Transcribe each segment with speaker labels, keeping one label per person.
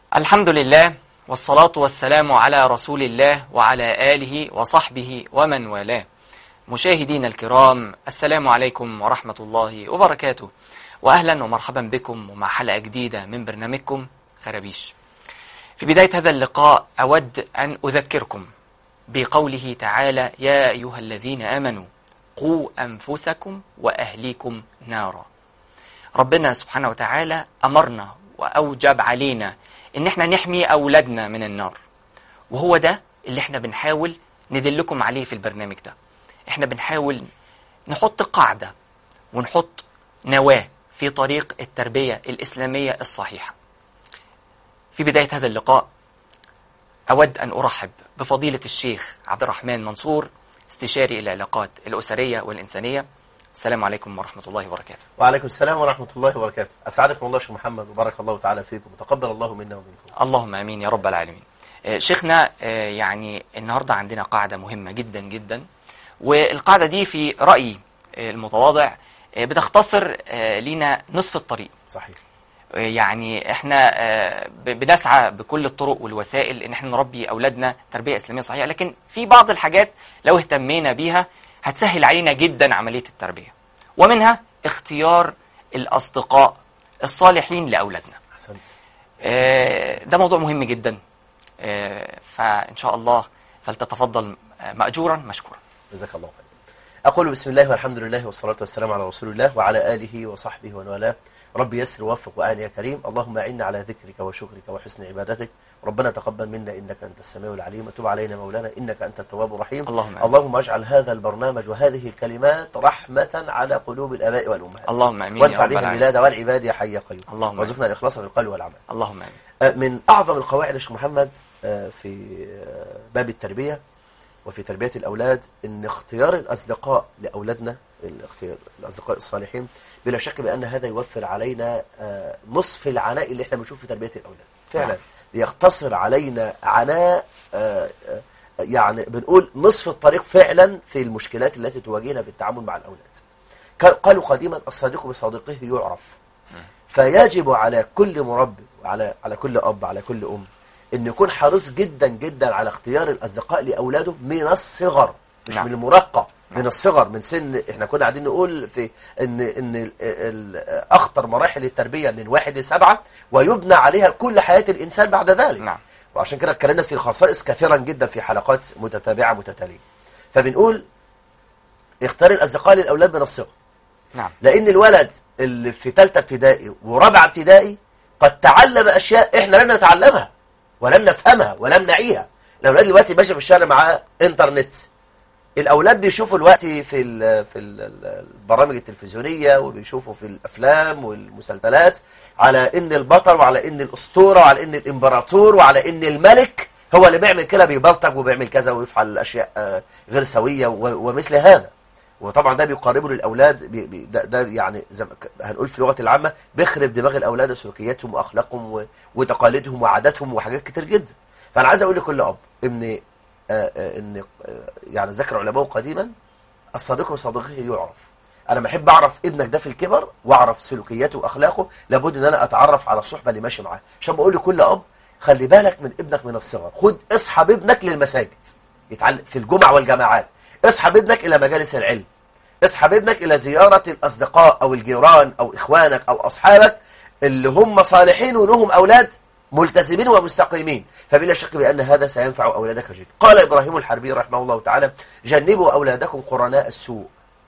Speaker 1: الحمد لله والصلاة والسلام على رسول الله وعلى آله وصحبه ومن والاه مشاهدين الكرام السلام عليكم ورحمة الله وبركاته وأهلا ومرحبا بكم ومع حلقة جديدة من برنامجكم خرابيش في بداية هذا اللقاء أود أن أذكركم بقوله تعالى يا أيها الذين آمنوا قوا أنفسكم وأهليكم نارا ربنا سبحانه وتعالى أمرنا وأوجب علينا إن احنا نحمي أولادنا من النار وهو ده اللي احنا بنحاول ندلكم عليه في البرنامج ده احنا بنحاول نحط قاعدة ونحط نواة في طريق التربية الإسلامية الصحيحة في بداية هذا اللقاء أود أن أرحب بفضيلة الشيخ عبد الرحمن منصور استشاري العلاقات الأسرية والإنسانية السلام عليكم ورحمة الله وبركاته
Speaker 2: وعليكم السلام ورحمة الله وبركاته أسعدكم الله شيخ محمد وبارك الله تعالى فيكم وتقبل الله منا ومنكم
Speaker 1: اللهم امين يا رب العالمين آه، شيخنا آه، يعني النهارده عندنا قاعده مهمه جدا جدا والقاعده دي في رايي آه، المتواضع آه، بتختصر آه، لينا نصف الطريق
Speaker 2: صحيح
Speaker 1: آه، يعني احنا آه، ب- بنسعى بكل الطرق والوسائل ان احنا نربي اولادنا تربيه اسلاميه صحيحه لكن في بعض الحاجات لو اهتمينا بيها هتسهل علينا جدا عمليه التربيه ومنها اختيار الاصدقاء الصالحين لاولادنا
Speaker 2: أحسنت
Speaker 1: آه، ده موضوع مهم جدا آه، فإن شاء الله فلتتفضل آه، مأجورا مشكورا
Speaker 2: جزاك الله خير أقول بسم الله والحمد لله والصلاة والسلام على رسول الله وعلى آله وصحبه ومن والاه ربي يسر ووفق وأعني يا كريم اللهم أعنا على ذكرك وشكرك وحسن عبادتك ربنا تقبل منا إنك أنت السميع العليم وتب علينا مولانا إنك أنت التواب الرحيم
Speaker 1: اللهم آمين.
Speaker 2: اللهم اجعل هذا البرنامج وهذه الكلمات رحمة على قلوب الآباء والأمهات
Speaker 1: اللهم آمين يا
Speaker 2: وانفع
Speaker 1: رب
Speaker 2: بها
Speaker 1: العالمين.
Speaker 2: البلاد والعباد يا حي يا قيوم
Speaker 1: اللهم آمين.
Speaker 2: وارزقنا الإخلاص في القول والعمل
Speaker 1: اللهم آمين
Speaker 2: من أعظم القواعد يا شيخ محمد آه، في آه، باب التربية وفي تربية الأولاد إن اختيار الأصدقاء لأولادنا الاختيار الأصدقاء الصالحين بلا شك بأن هذا يوفر علينا آه، نصف العناء اللي احنا بنشوفه في تربية الأولاد فعلا
Speaker 1: نعم.
Speaker 2: يختصر علينا عناء آه، آه، يعني بنقول نصف الطريق فعلا في المشكلات التي تواجهنا في التعامل مع الأولاد كان- قالوا قديما الصادق بصادقه يعرف فيجب على كل مربي وعلى على كل اب على كل ام ان يكون حريص جدا جدا على اختيار الاصدقاء لاولاده من الصغر مش
Speaker 1: نعم.
Speaker 2: من المراهقه من الصغر من سن احنا كنا قاعدين نقول في ان ان ال- ال- اخطر مراحل التربيه من واحد لسبعه ويبنى عليها كل حياه الانسان بعد ذلك
Speaker 1: نعم
Speaker 2: وعشان كده اتكلمنا في الخصائص كثيرا جدا في حلقات متتابعه متتاليه فبنقول اختار الاصدقاء للاولاد من الصغر
Speaker 1: نعم
Speaker 2: لان الولد اللي في ثالثه ابتدائي ورابعه ابتدائي قد تعلم اشياء احنا لم نتعلمها ولم نفهمها ولم نعيها الاولاد دلوقتي ماشي في الشارع معاه انترنت الاولاد بيشوفوا دلوقتي في ال في ال البرامج التلفزيونيه وبيشوفوا في الافلام والمسلسلات على ان البطل وعلى ان الاسطوره وعلى ان الامبراطور وعلى ان الملك هو اللي بيعمل كده بيبلطج وبيعمل كذا ويفعل اشياء آه، غير سويه و- ومثل هذا وطبعا ده بيقربه للاولاد بي بي ده, ده يعني زي ما ك- هنقول في اللغه العامه بيخرب دماغ الاولاد وسلوكياتهم واخلاقهم و- وتقاليدهم وعاداتهم وحاجات كتير جدا فانا عايز اقول لكل اب ان آه، آه، ان آه، يعني ذكر علماء قديما الصادق بصديقه يعرف انا بحب اعرف ابنك ده في الكبر واعرف سلوكياته واخلاقه لابد ان انا اتعرف على الصحبه اللي ماشي معاه عشان بقول لكل اب خلي بالك من ابنك من الصغر خد اصحاب ابنك للمساجد يتعلم في الجمع والجماعات اصحاب ابنك الى مجالس العلم اسحب ابنك الى زيارة الاصدقاء او الجيران او اخوانك او اصحابك اللي هم صالحين ولهم اولاد ملتزمين ومستقيمين فبلا شك بان هذا سينفع اولادك جدا قال ابراهيم الحربي رحمه الله تعالى جنبوا اولادكم قرناء السوء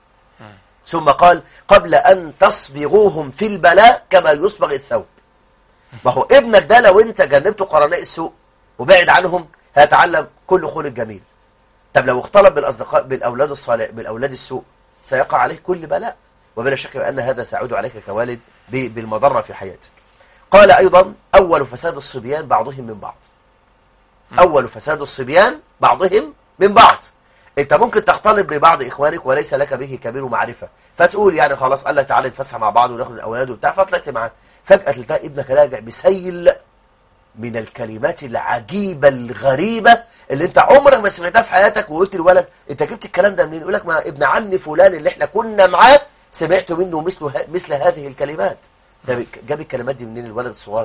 Speaker 2: ثم قال قبل ان تصبغوهم في البلاء كما يصبغ الثوب ما هو ابنك ده لو انت جنبته قرناء السوء وبعد عنهم هيتعلم كل خلق جميل طب لو اختلط بالاصدقاء بالاولاد الصالح بالاولاد السوء سيقع عليه كل بلاء وبلا شك بان هذا سيعود عليك كوالد ب- بالمضره في حياتك قال ايضا اول فساد الصبيان بعضهم من بعض اول فساد الصبيان بعضهم من بعض انت ممكن تختلط ببعض اخوانك وليس لك به كبير معرفه فتقول يعني خلاص قال لك تعالى نتفسح مع بعض وناخد الاولاد وبتاع فطلعت معاه فجاه تلاقي ابنك راجع بسيل من الكلمات العجيبة الغريبة اللي انت عمرك ما سمعتها في حياتك وقلت للولد انت جبت الكلام ده منين يقول لك ما ابن عمي فلان اللي احنا كنا معاه سمعت منه مثل ه- مثل هذه الكلمات ده بي- جاب الكلمات دي منين الولد الصغير ده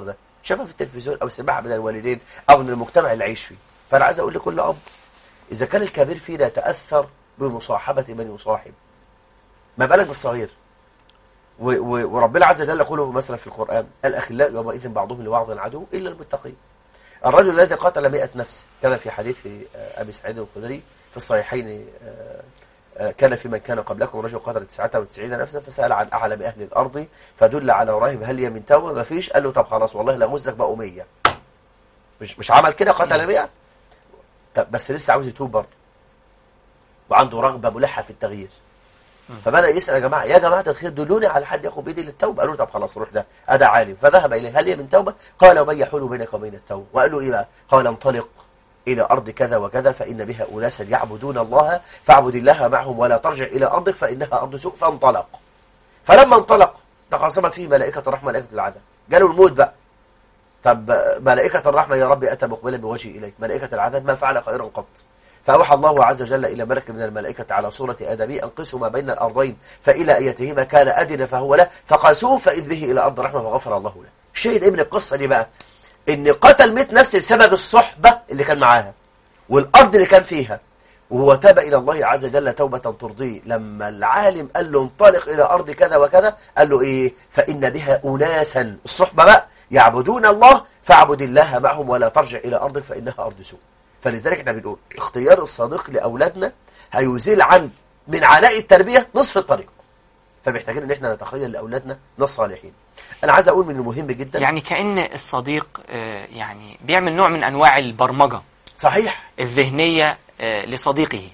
Speaker 2: شافها في التلفزيون او سمعها من الوالدين او من المجتمع اللي عايش فيه فانا عايز اقول لكل اب اذا كان الكبير فينا يتاثر بمصاحبه من يصاحب ما بالك بالصغير و- و- وربنا عز وجل يقول مثلا في القرآن الأخلاء يومئذ بعضهم لبعض عدو إلا المتقين الرجل الذي قتل مئة نفس كما في حديث آه، أبي سعيد الخدري في الصحيحين آه، آه، كان في من كان قبلكم رجل قتل 99 نفسا فسأل عن أعلم أهل الأرض فدل على راهب هل هي من توبة ما فيش قال له طب خلاص والله لغزك بقوا 100 مش مش عمل كده قتل 100 طب بس لسه عاوز يتوب برضه وعنده رغبة ملحة في التغيير فبدأ يسأل يا جماعة يا جماعة الخير دلوني على حد ياخد بيدي للتوبة قالوا له طب خلاص روح ده أدا عالم فذهب إليه هل هي من توبة قال ومن يحول بينك وبين التوبة وقال له إيه بقى قال انطلق إلى أرض كذا وكذا فإن بها أناسا يعبدون الله فاعبد الله معهم ولا ترجع إلى أرضك فإنها أرض سوء فانطلق فلما انطلق تخاصمت فيه ملائكة الرحمة ملائكة العذاب جاله الموت بقى طب ملائكة الرحمة يا رب أتى مقبلا بوجهي إليك ملائكة العذاب ما فعل خيرا قط فأوحى الله عز وجل إلى ملك من الملائكة على صورة آدمي أنقسوا ما بين الأرضين فإلى أيتهما كان أدنى فهو له فقاسوه فإذ به إلى أرض الرحمة فغفر الله له شيء إيه من القصة دي بقى إن قتل 100 نفس بسبب الصحبة اللي كان معاها والأرض اللي كان فيها وهو تاب إلى الله عز وجل توبة ترضيه لما العالم قال له انطلق إلى أرض كذا وكذا قال له إيه فإن بها أناسا الصحبة بقى يعبدون الله فاعبد الله معهم ولا ترجع إلى أرضك فإنها أرض سوء فلذلك احنا بنقول اختيار الصديق لأولادنا هيزيل عن من عناء التربية نصف الطريق فمحتاجين ان احنا نتخيل لأولادنا ناس صالحين انا عايز اقول من المهم جدا
Speaker 1: يعني كأن الصديق آه، يعني بيعمل نوع من أنواع البرمجة
Speaker 2: صحيح
Speaker 1: الذهنية آه، لصديقه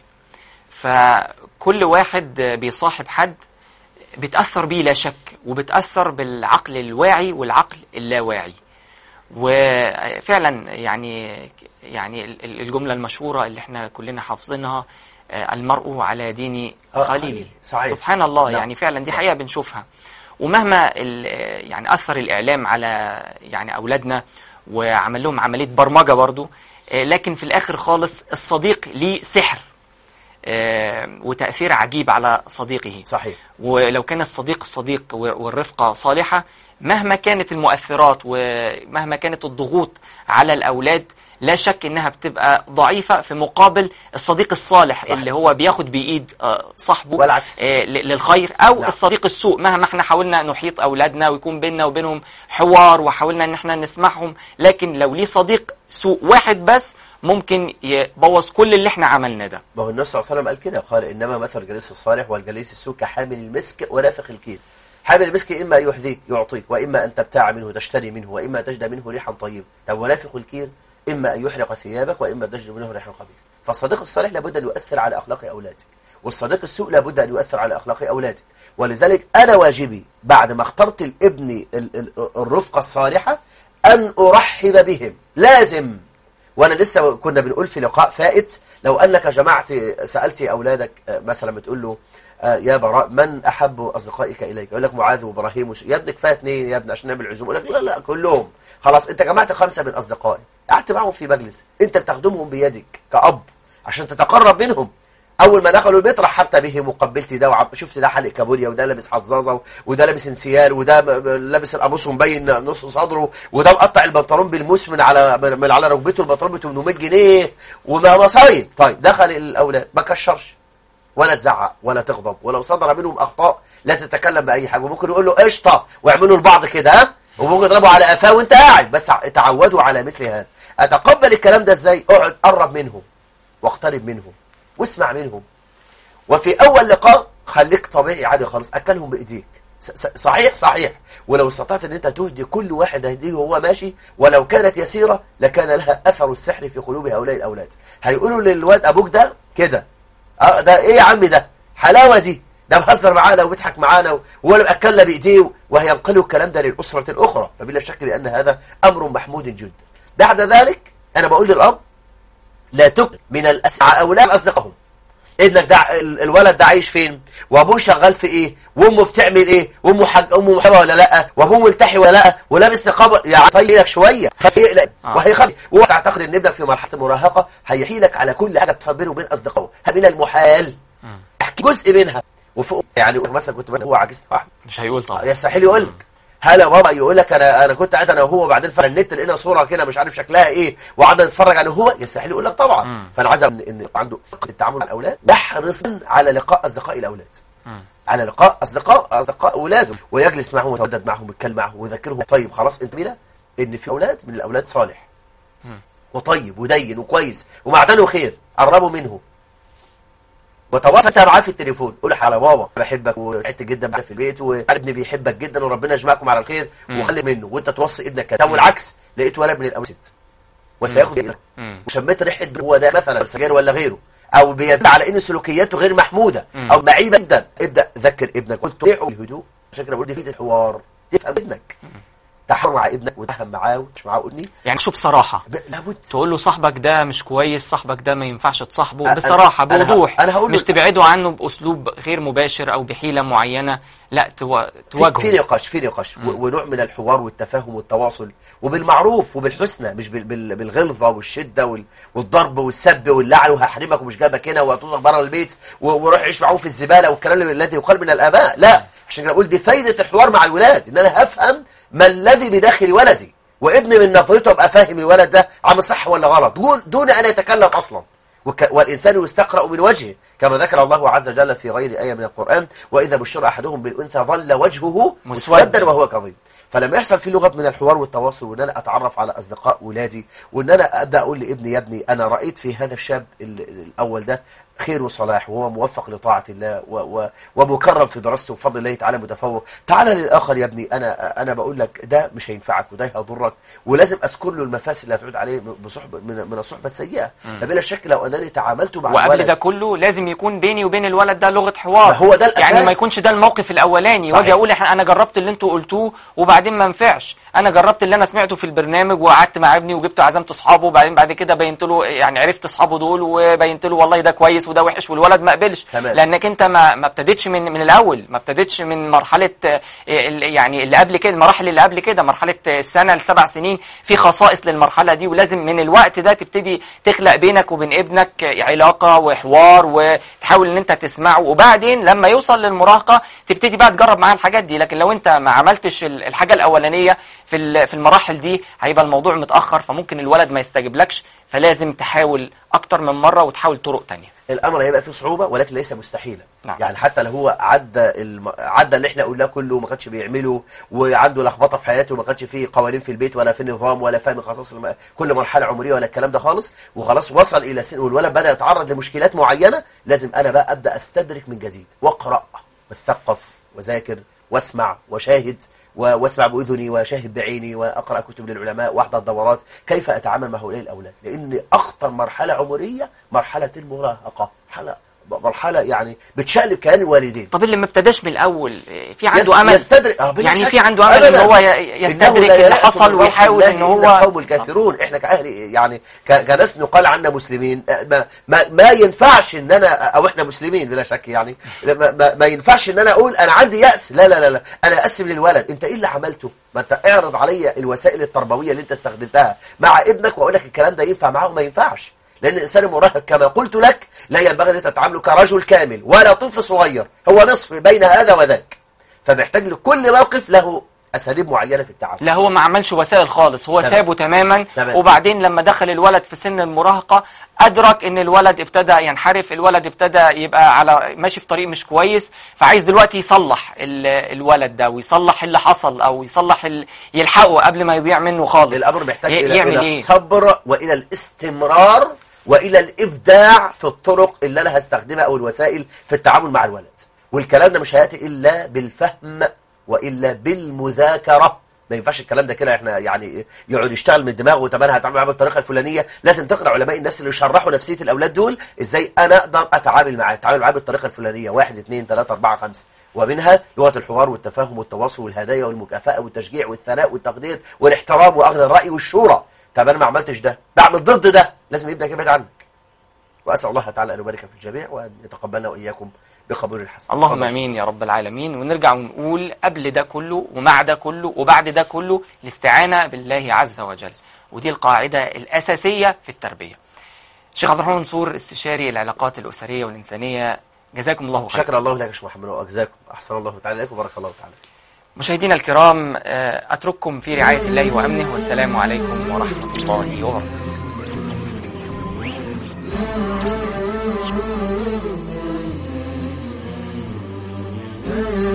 Speaker 1: فكل واحد آه، بيصاحب حد بتأثر بيه لا شك وبتأثر بالعقل الواعي والعقل اللاواعي وفعلا يعني يعني ال- ال- الجملة المشهورة اللي احنا كلنا حافظينها آه، المرء على دين
Speaker 2: آه،
Speaker 1: خليله
Speaker 2: صحيح.
Speaker 1: سبحان الله
Speaker 2: نعم.
Speaker 1: يعني فعلا دي حقيقة بنشوفها ومهما ال- يعني أثر الإعلام على يعني أولادنا وعمل لهم عملية برمجة برضو آه، لكن في الآخر خالص الصديق ليه سحر آه، وتأثير عجيب على صديقه
Speaker 2: صحيح
Speaker 1: ولو كان الصديق صديق والرفقة صالحة مهما كانت المؤثرات ومهما كانت الضغوط على الأولاد لا شك إنها بتبقى ضعيفة في مقابل الصديق الصالح
Speaker 2: صحيح.
Speaker 1: اللي هو بياخد بإيد آه، صاحبه
Speaker 2: والعكس.
Speaker 1: آه، ل- للخير أو
Speaker 2: نعم.
Speaker 1: الصديق السوء مهما احنا حاولنا نحيط أولادنا ويكون بيننا وبينهم حوار وحاولنا إن احنا نسمعهم لكن لو ليه صديق سوء واحد بس ممكن يبوظ كل اللي احنا عملناه ده
Speaker 2: ما هو النبي صلى الله عليه وسلم قال كده قال انما مثل الجليس الصالح والجليس السوء كحامل المسك ونافخ الكيل حامل المسك اما يحذيك يعطيك واما ان تبتاع منه تشتري منه واما تجد منه ريحا طيبه طب ونافخ الكير اما ان يحرق ثيابك واما تجد منه ريحا خبيث فالصديق الصالح لابد ان يؤثر على اخلاق اولادك والصديق السوء لابد ان يؤثر على اخلاق اولادك ولذلك انا واجبي بعد ما اخترت الابن ال- ال- الرفقه الصالحه ان ارحب بهم لازم وانا لسه كنا بنقول في لقاء فائت لو انك جمعت سالت اولادك آه، مثلا بتقول له آه، يا براء من احب اصدقائك اليك يقول لك معاذ وابراهيم وش... يا ابنك كفايه اثنين يا ابني عشان نعمل عزومه يقول لك لا لا كلهم خلاص انت جمعت خمسه من اصدقائي قعدت معهم في مجلس انت بتخدمهم بيدك كاب عشان تتقرب منهم اول ما دخلوا البيت رحبت بهم وقبلت ده وعب... شفت ده حلق كابوريا وده لابس حظاظه وده لابس انسيال وده م- م- لابس القميص ومبين نص صدره وده مقطع البنطلون بالموس من على من من على ركبته البنطلون ب 800 جنيه وما مصايب طيب دخل الاولاد ما كشرش ولا تزعق ولا تغضب ولو صدر منهم اخطاء لا تتكلم باي حاجه وممكن يقول له قشطه واعملوا لبعض كده ها وممكن يضربوا على قفاه وانت قاعد بس ع- تعودوا على مثل هذا اتقبل الكلام ده ازاي اقعد قرب منهم واقترب منهم واسمع منهم وفي اول لقاء خليك طبيعي عادي خالص اكلهم بايديك س- س- صحيح صحيح ولو استطعت ان انت تهدي كل واحد هديه وهو ماشي ولو كانت يسيره لكان لها اثر السحر في قلوب هؤلاء الاولاد هيقولوا للواد ابوك ده كده اه ده ايه يا عم ده حلاوه دي ده بهزر معانا وبيضحك معانا ولا بأكلنا بايديه وهينقلوا الكلام ده للاسره الاخرى فبلا شك بان هذا امر محمود جدا بعد ذلك انا بقول للاب لا تكن من الاسعى اولاد اصدقائهم انك ده ال- الولد ده عايش فين وابوه شغال في ايه وامه بتعمل ايه وامه حاج امه محبه ولا لا وابوه ملتحي ولا لا ولابس نقاب يعني طيلك شويه هيقلق
Speaker 1: آه.
Speaker 2: وهيخلي وتعتقد ان ابنك في مرحله المراهقه هيحيلك على كل حاجه بتصير بينه وبين اصدقائه من المحال احكي جزء منها وفوق يعني مثلا كنت بقول هو عجزت واحد
Speaker 1: مش هيقول طبعا
Speaker 2: يستحيل يقول لك هل يا بابا يقول لك انا انا كنت قاعد انا وهو بعدين في النت لقينا صوره كده مش عارف شكلها ايه وقعدنا نتفرج عليه هو يستحيل يقول لك طبعا
Speaker 1: مم.
Speaker 2: فانا عايز ان ان عنده فقه التعامل مع الاولاد يحرص على لقاء اصدقاء الاولاد
Speaker 1: مم.
Speaker 2: على لقاء اصدقاء اصدقاء اولاده ويجلس معهم ويتودد معهم ويتكلم معهم ويذكرهم طيب خلاص انت مين ان في اولاد من الاولاد صالح
Speaker 1: مم.
Speaker 2: وطيب ودين وكويس ومعدنه خير قربوا منه وتواصل انت معاه في التليفون قول على بابا أنا بحبك وسعدت جدا معاك في البيت وابني بيحبك جدا وربنا يجمعكم على الخير
Speaker 1: مم.
Speaker 2: وخلي منه وانت توصي ابنك كده طب والعكس لقيت ولد من الاولاد ست وسياخد بإيده
Speaker 1: مم.
Speaker 2: وشميت ريحه هو ده مثلا سجاير ولا غيره او بيدل على ان سلوكياته غير محموده
Speaker 1: مم.
Speaker 2: او معيبه جدا ابدا ذكر ابنك قلت له الهدوء عشان كده بقول دي في الحوار تفهم ابنك تحاور مع ابنك وتفهم معاه وتش معاه ابني
Speaker 1: يعني شو بصراحة
Speaker 2: ب- لابد
Speaker 1: تقول له صاحبك ده مش كويس صاحبك ده ما ينفعش تصاحبه
Speaker 2: أنا-
Speaker 1: بصراحة
Speaker 2: أنا ه-
Speaker 1: بوضوح
Speaker 2: أنا هقول له-
Speaker 1: مش تبعده عنه بأسلوب غير مباشر أو بحيلة معينة لا تو...
Speaker 2: في, في
Speaker 1: تواجهه
Speaker 2: نقاش في نقاش و- ونوع من الحوار والتفاهم والتواصل وبالمعروف وبالحسنى مش بال- بال- بالغلظه والشده وال- والضرب والسب واللعن وهحرمك ومش جايبك هنا وهتوصل بره البيت و- وروح عيش معاهم في الزباله والكلام الذي يقال من الاباء لا عشان كده بقول دي فايده الحوار مع الولاد ان انا هفهم ما الذي بداخل ولدي وابني من نظرته ابقى فاهم الولد ده عامل صح ولا غلط دون دون ان يتكلم اصلا وك- والإنسان يستقرأ من وجهه كما ذكر الله عز وجل في غير آية من القرآن وإذا بشر أحدهم بالأنثى ظل وجهه
Speaker 1: مسودا.
Speaker 2: مسودا وهو كظيم فلما يحصل في لغة من الحوار والتواصل وان انا اتعرف على اصدقاء ولادي وان انا ابدا اقول لابني يا ابني انا رايت في هذا الشاب ال- الاول ده خير وصلاح وهو موفق لطاعة الله و و ومكرم في دراسته بفضل الله تعالى متفوق تعال للآخر يا ابني أنا أنا بقول لك ده مش هينفعك وده هيضرك ولازم أذكر له المفاسد اللي هتعود عليه بصحبة من من الصحبة السيئة فبلا شك لو أنني تعاملت مع
Speaker 1: وقبل
Speaker 2: الولد
Speaker 1: ده كله لازم يكون بيني وبين الولد ده لغة حوار
Speaker 2: ما هو ده الأساس.
Speaker 1: يعني ما يكونش ده الموقف الأولاني
Speaker 2: صحيح.
Speaker 1: واجي أقول إحنا- أنا جربت اللي أنتوا قلتوه وبعدين ما نفعش أنا جربت اللي أنا سمعته في البرنامج وقعدت مع ابني وجبت عزمت أصحابه وبعدين بعد كده بينت له يعني عرفت أصحابه دول وبينت له والله ده كويس وده وحش والولد ما قبلش
Speaker 2: تمام.
Speaker 1: لأنك أنت ما ما ابتديتش من من الأول ما ابتديتش من مرحلة آه، ال- يعني اللي قبل كده المراحل اللي قبل كده مرحلة آه، السنة لسبع سنين في خصائص للمرحلة دي ولازم من الوقت ده تبتدي تخلق بينك وبين ابنك آه، علاقة وحوار وتحاول ان انت تسمعه وبعدين لما يوصل للمراهقة تبتدي بقى تجرب معاه الحاجات دي لكن لو انت ما عملتش ال- الحاجة الأولانية في ال- في المراحل دي هيبقى الموضوع متأخر فممكن الولد ما يستجيبلكش فلازم تحاول أكتر من مرة وتحاول طرق تانية
Speaker 2: الامر هيبقى فيه صعوبه ولكن ليس مستحيلا
Speaker 1: نعم.
Speaker 2: يعني حتى لو هو عدى الم... عدى اللي احنا قلناه كله وما كانش بيعمله وعنده لخبطه في حياته وما كانش فيه قوانين في البيت ولا في نظام ولا فاهم خصائص الم... كل مرحله عمريه ولا الكلام ده خالص وخلاص وصل الى سن والولد بدا يتعرض لمشكلات معينه لازم انا بقى ابدا استدرك من جديد واقرا واثقف وذاكر واسمع وشاهد و- واسمع باذني واشاهد بعيني واقرا كتب للعلماء واحضر دورات كيف اتعامل مع هؤلاء الاولاد لان اخطر مرحله عمريه مرحله المراهقه مرحله مرحله يعني بتشقلب كيان الوالدين
Speaker 1: طب اللي ما ابتداش من الأول آه، في عنده
Speaker 2: يس-
Speaker 1: أمل
Speaker 2: يستدرك آه، بلا
Speaker 1: يعني
Speaker 2: شك.
Speaker 1: في عنده امل ان
Speaker 2: أبداً.
Speaker 1: هو ي-
Speaker 2: إنه
Speaker 1: يستدرك
Speaker 2: لا
Speaker 1: اللي
Speaker 2: يأس
Speaker 1: حصل
Speaker 2: من روح
Speaker 1: ويحاول
Speaker 2: الله
Speaker 1: ان هو
Speaker 2: إلا القوم الكافرون احنا كاهل يعني ك- كناس نقال عنا مسلمين آه، ما, ما, ما ينفعش ان انا او احنا مسلمين بلا شك يعني ما, ما, ما ينفعش ان انا اقول انا عندي يأس لا لا لا, لا. انا اقسم للولد انت ايه اللي عملته ما انت اعرض عليا الوسائل التربويه اللي انت استخدمتها مع ابنك واقول لك الكلام ده ينفع معاه وما ينفعش لان الانسان المراهق كما قلت لك لا ينبغي ان تتعامله كرجل كامل ولا طفل صغير هو نصف بين هذا وذاك فمحتاج لكل موقف له اساليب معينه في التعامل
Speaker 1: لا هو ما عملش وسائل خالص هو
Speaker 2: تمام.
Speaker 1: سابه تماما
Speaker 2: تمام.
Speaker 1: وبعدين لما دخل الولد في سن المراهقة أدرك إن الولد ابتدى ينحرف الولد ابتدى يبقى على ماشي في طريق مش كويس فعايز دلوقتي يصلح ال- الولد ده ويصلح اللي حصل أو يصلح ال... يلحقه قبل ما يضيع منه خالص
Speaker 2: الامر محتاج
Speaker 1: ي-
Speaker 2: الى,
Speaker 1: يعمل
Speaker 2: إلى
Speaker 1: إيه؟
Speaker 2: الصبر والى الاستمرار والى الابداع في الطرق اللي انا هستخدمها او الوسائل في التعامل مع الولد والكلام ده مش هياتي الا بالفهم والا بالمذاكره ما ينفعش الكلام ده كده احنا يعني يقعد يشتغل من دماغه طب انا هتعامل معاه بالطريقه الفلانيه لازم تقرا علماء النفس اللي يشرحوا نفسيه الاولاد دول ازاي انا اقدر اتعامل معاه اتعامل معاه بالطريقه الفلانيه واحد اثنين ثلاثه اربعه خمسه ومنها لغه الحوار والتفاهم والتواصل والهدايا والمكافاه والتشجيع والثناء والتقدير والاحترام واخذ الراي والشورى طب انا ما عملتش ده بعمل ضد ده لازم يبدا يبعد عنك واسال الله تعالى ان يبارك في الجميع وان يتقبلنا واياكم بقبول الحسن
Speaker 1: اللهم
Speaker 2: تفضل.
Speaker 1: امين يا رب العالمين ونرجع ونقول قبل ده كله ومع ده كله وبعد ده كله الاستعانه بالله عز وجل ودي القاعده الاساسيه في التربيه. شيخ عبد الرحمن منصور استشاري العلاقات الاسريه والانسانيه جزاكم الله خيرا.
Speaker 2: شكر الله لك يا شيخ محمد واجزاكم احسن الله تعالى اليكم وبارك الله تعالى
Speaker 1: مشاهدينا الكرام آه، أترككم في رعاية الله وأمنه والسلام عليكم ورحمة الله وبركاته